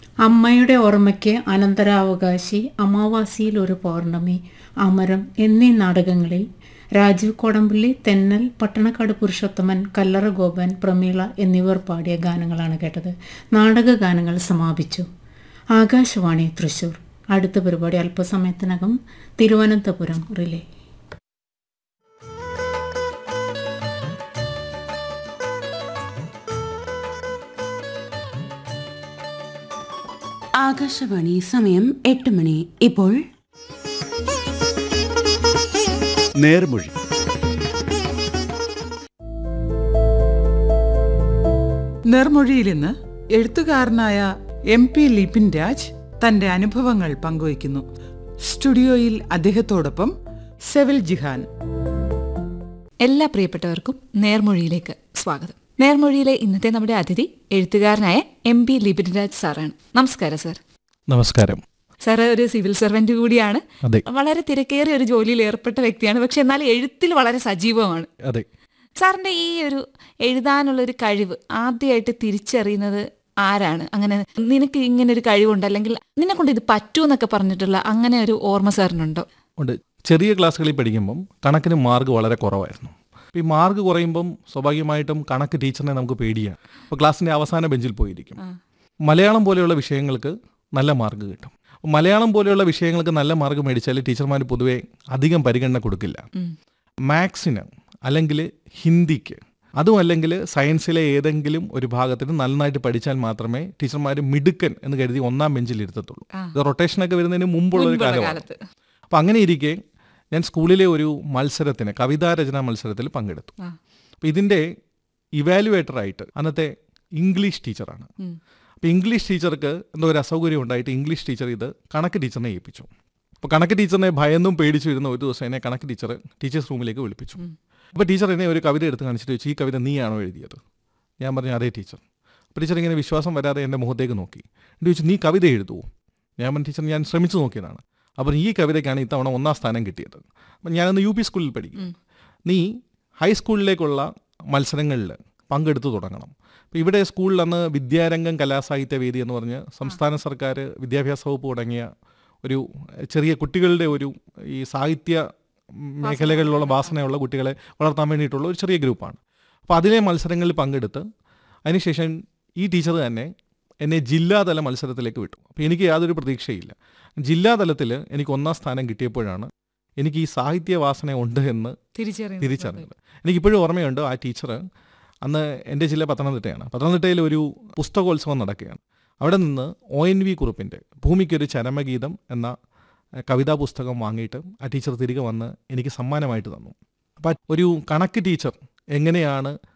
അമ്മയുടെ ഓർമ്മയ്ക്ക് അനന്തരാവകാശി അമാവാസിയിൽ ഒരു പൗർണമി അമരം എന്നീ നാടകങ്ങളിൽ രാജീവ് കോടമ്പള്ളി തെന്നൽ പട്ടണക്കാട് പുരുഷോത്തമൻ കല്ലറ ഗോപൻ പ്രമീള എന്നിവർ പാടിയ ഗാനങ്ങളാണ് കേട്ടത് നാടക ഗാനങ്ങൾ സമാപിച്ചു ആകാശവാണി തൃശൂർ അടുത്ത പരിപാടി അല്പസമയത്തിനകം തിരുവനന്തപുരം റിലേ ആകാശവാണി സമയം എട്ട് മണി ഇപ്പോൾ നേർമൊഴി നിർമൊഴിയിൽ ഇന്ന് എഴുത്തുകാരനായ എം പി ലിപിൻ രാജ് തന്റെ അനുഭവങ്ങൾ പങ്കുവയ്ക്കുന്നു സ്റ്റുഡിയോയിൽ അദ്ദേഹത്തോടൊപ്പം സെവിൽ ജിഹാൻ എല്ലാ പ്രിയപ്പെട്ടവർക്കും നേർമൊഴിയിലേക്ക് സ്വാഗതം നേർമൊഴിയിലെ ഇന്നത്തെ നമ്മുടെ അതിഥി എഴുത്തുകാരനായ എം പി ലിബിൻരാജ് സാറാണ് നമസ്കാരം സാർ നമസ്കാരം സാർ ഒരു സിവിൽ സർവന്റ് കൂടിയാണ് അതെ വളരെ തിരക്കേറിയ ഒരു ജോലിയിൽ ഏർപ്പെട്ട വ്യക്തിയാണ് പക്ഷെ എന്നാൽ എഴുത്തിൽ വളരെ സജീവമാണ് അതെ സാറിന്റെ ഈ ഒരു എഴുതാനുള്ള ഒരു കഴിവ് ആദ്യമായിട്ട് തിരിച്ചറിയുന്നത് ആരാണ് അങ്ങനെ നിനക്ക് ഇങ്ങനെ ഒരു കഴിവുണ്ട് അല്ലെങ്കിൽ നിന്നെ കൊണ്ട് ഇത് പറ്റൂ എന്നൊക്കെ പറഞ്ഞിട്ടുള്ള അങ്ങനെ ഒരു ഓർമ്മ സാറിനുണ്ടോ ഉണ്ട് ചെറിയ ക്ലാസ്സുകളിൽ പഠിക്കുമ്പം കണക്കിന് മാർക്ക് വളരെ കുറവായിരുന്നു അപ്പോൾ ഈ മാർക്ക് കുറയുമ്പം സ്വാഭാവികമായിട്ടും കണക്ക് ടീച്ചറിനെ നമുക്ക് പേടിയാണ് അപ്പോൾ ക്ലാസ്സിൻ്റെ അവസാന ബെഞ്ചിൽ പോയിരിക്കും മലയാളം പോലെയുള്ള വിഷയങ്ങൾക്ക് നല്ല മാർക്ക് കിട്ടും മലയാളം പോലെയുള്ള വിഷയങ്ങൾക്ക് നല്ല മാർക്ക് മേടിച്ചാൽ ടീച്ചർമാർ പൊതുവെ അധികം പരിഗണന കൊടുക്കില്ല മാത്സിന് അല്ലെങ്കിൽ ഹിന്ദിക്ക് അതും അല്ലെങ്കിൽ സയൻസിലെ ഏതെങ്കിലും ഒരു ഭാഗത്തിന് നന്നായിട്ട് പഠിച്ചാൽ മാത്രമേ ടീച്ചർമാർ മിടുക്കൻ എന്ന് കരുതി ഒന്നാം ബെഞ്ചിൽ ഇരുത്തത്തുള്ളൂ ഇത് റൊട്ടേഷനൊക്കെ വരുന്നതിന് മുമ്പുള്ള ഒരു മുൻപുള്ള കാലമാണ് കാലത്ത് അപ്പം അങ്ങനെ ഇരിക്കെ ഞാൻ സ്കൂളിലെ ഒരു മത്സരത്തിന് കവിതാരചനാ മത്സരത്തിൽ പങ്കെടുത്തു ആ. അപ്പം ഇതിൻ്റെ ഇവാലുവേറ്ററായിട്ട് അന്നത്തെ ഇംഗ്ലീഷ് ടീച്ചറാണ് ഉം. അപ്പോൾ ഇംഗ്ലീഷ് ടീച്ചർക്ക് എന്തോ ഒരു അസൗകര്യം ഉണ്ടായിട്ട് ഇംഗ്ലീഷ് ടീച്ചർ ഇത് കണക്ക് ടീച്ചറിനെ ഏൽപ്പിച്ചു അപ്പോൾ കണക്ക് ടീച്ചറിനെ ഭയന്നും പേടിച്ചു ഇരുന്ന ഒരു ദിവസം എന്നെ കണക്ക് ടീച്ചർ ടീച്ചേഴ്സ് റൂമിലേക്ക് വിളിപ്പിച്ചു അപ്പോൾ ടീച്ചർ എന്നെ ഒരു കവിത എടുത്ത് കാണിച്ചിട്ട് ചോദിച്ചു ഈ കവിത നീയാണോ എഴുതിയത് ഞാൻ പറഞ്ഞു അതേ ടീച്ചർ അപ്പോൾ ടീച്ചർ ഇങ്ങനെ വിശ്വാസം വരാതെ എൻ്റെ മുഖത്തേക്ക് നോക്കി എന്നിട്ട് ചോദിച്ചു നീ കവിത എഴുതുമോ ഞാൻ പറഞ്ഞു ടീച്ചർ ഞാൻ ശ്രമിച്ചു നോക്കിയതാണ് അപ്പോൾ ഈ കവിതയ്ക്കാണ് ഇത്തവണ ഒന്നാം സ്ഥാനം കിട്ടിയത് അപ്പം ഞാനന്ന് യു പി സ്കൂളിൽ പഠിക്കും നീ ഹൈസ്കൂളിലേക്കുള്ള മത്സരങ്ങളിൽ പങ്കെടുത്തു തുടങ്ങണം അപ്പോൾ ഇവിടെ സ്കൂളിൽ അന്ന് വിദ്യാരംഗം കലാസാഹിത്യ വേദി എന്ന് പറഞ്ഞ് സംസ്ഥാന സർക്കാർ വിദ്യാഭ്യാസ വകുപ്പ് തുടങ്ങിയ ഒരു ചെറിയ കുട്ടികളുടെ ഒരു ഈ സാഹിത്യ മേഖലകളിലുള്ള വാസനയുള്ള കുട്ടികളെ വളർത്താൻ വേണ്ടിയിട്ടുള്ള ഒരു ചെറിയ ഗ്രൂപ്പാണ് അപ്പോൾ അതിലെ മത്സരങ്ങളിൽ പങ്കെടുത്ത് അതിനുശേഷം ഈ ടീച്ചർ തന്നെ എന്നെ ജില്ലാതല മത്സരത്തിലേക്ക് വിട്ടു അപ്പോൾ എനിക്ക് യാതൊരു പ്രതീക്ഷയില്ല ജില്ലാതലത്തിൽ എനിക്ക് ഒന്നാം സ്ഥാനം കിട്ടിയപ്പോഴാണ് എനിക്ക് ഈ സാഹിത്യ വാസന ഉണ്ട് എന്ന് തിരിച്ചറിയുന്നത് തിരിച്ചറിഞ്ഞത് എനിക്കിപ്പോഴും ഓർമ്മയുണ്ട് ആ ടീച്ചർ അന്ന് എൻ്റെ ജില്ല പത്തനംതിട്ടയാണ് പത്തനംതിട്ടയിൽ ഒരു പുസ്തകോത്സവം നടക്കുകയാണ് അവിടെ നിന്ന് ഒ എൻ വി കുറുപ്പിൻ്റെ ഭൂമിക്കൊരു ചരമഗീതം എന്ന എഹ്, കവിതാ പുസ്തകം വാങ്ങിയിട്ട് ആ ടീച്ചർ തിരികെ വന്ന് എനിക്ക് സമ്മാനമായിട്ട് തന്നു അപ്പം ഒരു കണക്ക് ടീച്ചർ എങ്ങനെയാണ്